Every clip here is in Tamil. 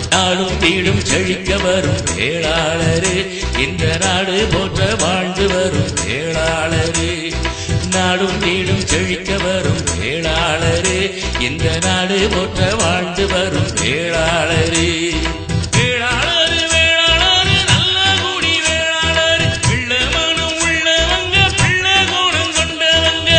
நாடும் வீடும் செழிக்க வரும் வேளாளரு இந்த நாடு போற்ற வாழ்ந்து வரும் வேளாளரு நாடும் வீடும் செழிக்க வரும் வேளாளரு இந்த நாடு போற்ற வாழ்ந்து வரும் வேளாளரு வேளாளரு வேளாளரு நல்ல குடி வேளாளரு பிள்ளை மனம் உள்ளவங்க பிள்ளை கோணம் கொண்டவங்க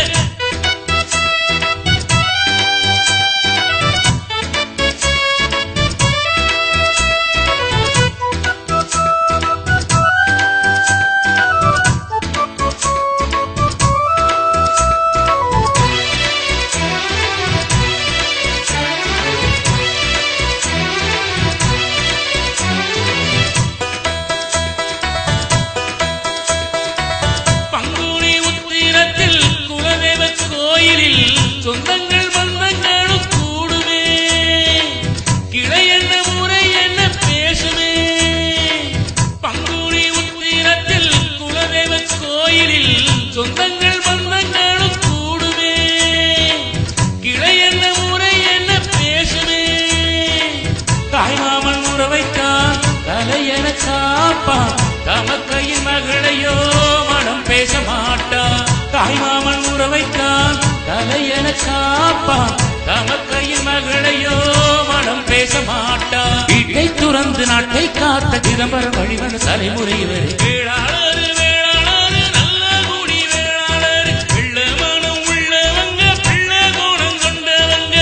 பங்குனி உத்திரத்தில் குலதெய்வ கோயிலில் சொந்தங்கள் பந்தங்களும் கூடுமே கிளை என்ன முறை என்ன பேசுமே பங்குனி உத்திரத்தில் குலதெய்வ கோயிலில் சொந்தங்கள் பந்தங்களும் கூடுமே கிளை என்ன முறை என்ன பேசுமே தாய்மாமன் உறவைத்தான் தலையென காப்பான் தமக்கையின் மகளையோ மனம் பேச மாட்டான் தாய்மாமன் உறவைத்தான் தலையென காப்பான் தமக்கையின் மகளையோ மனம் பேச மாட்டான் வீட்டை துறந்து நாட்டை காத்த சிதம்பர வழிவன தலைமுறை வரை வேளாளரு வேளாளரு நல்ல குடி வேளாளரு பிள்ளை மனம் உள்ளவங்க பிள்ளை கோணம் கொண்டவங்க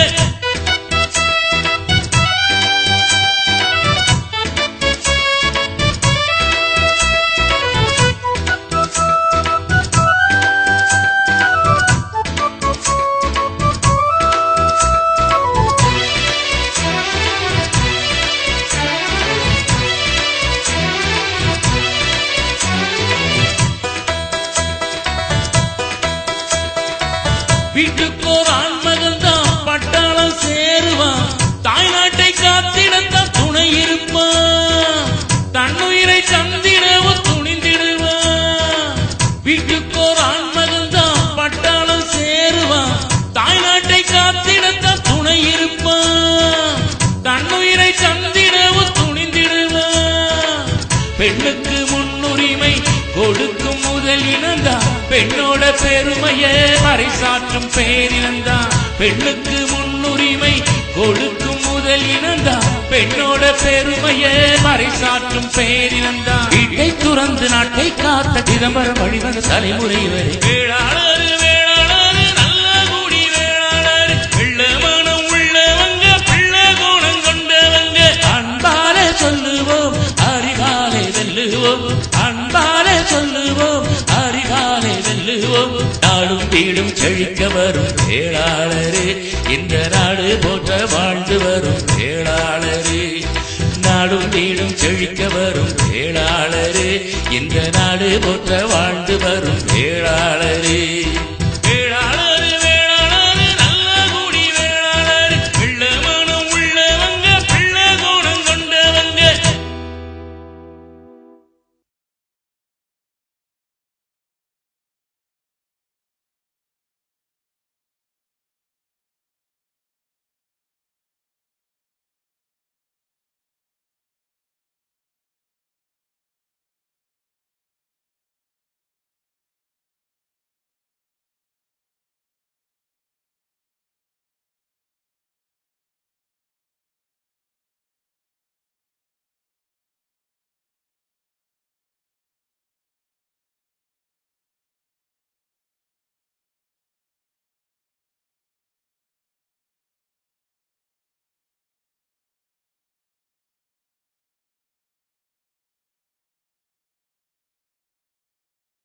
வீட்டுக்கோர் ஆண்மகன் தான் பட்டாளம் சேருவான் தாய்நாட்டை காத்திடத்தான் துணை இருப்பான் தன்னுயிரை சந்திடவும் துணிந்திடுவான் வீட்டுக்கோர் ஆண்மகன் தான் பட்டாளம் சேருவான் தாய்நாட்டை காத்திடத்தான் துணை இருப்பான் தன்னுயிரை சந்திடவும் துணிந்திடுவான் பெண்ணுக்கு முன்னுரிமை கொடுக்கும் முதல் இனந்தான் பெண்ணோட பெருமையை பறைசாற்றும் பேரினந்தான் பெண்ணுக்கு முன்னுரிமை கொடுக்கும் முதல் இனந்தான் பெண்ணோட பெருமையை பறைசாற்றும் பேரினந்தான் வீட்டை துறந்து நாட்டை காத்த சிதம்பர வழிவந்த தலைமுறை வரை வேளாளரு வேளாளரு நல்ல குடி வேளாளரு பிள்ளை மனம் உள்ளவங்க பிள்ளை கோணம் கொண்டவங்க அன்பாலே சொல்லுவோம் அறிவாலே வெல்லுவோம் அன்பாலே சொல்லுவோம் அறிவாலே வெல்லுவோம் நாடும் வீடும் செழிக்க வரும் வேளாளரு இந்த நாடு போற்ற வாழ்ந்து வரும் வேளாளரு நாடும் வீடும் செழிக்க வரும் வேளாளரு இந்த நாடு போற்ற வாழ்ந்து வரும் வேளாளரு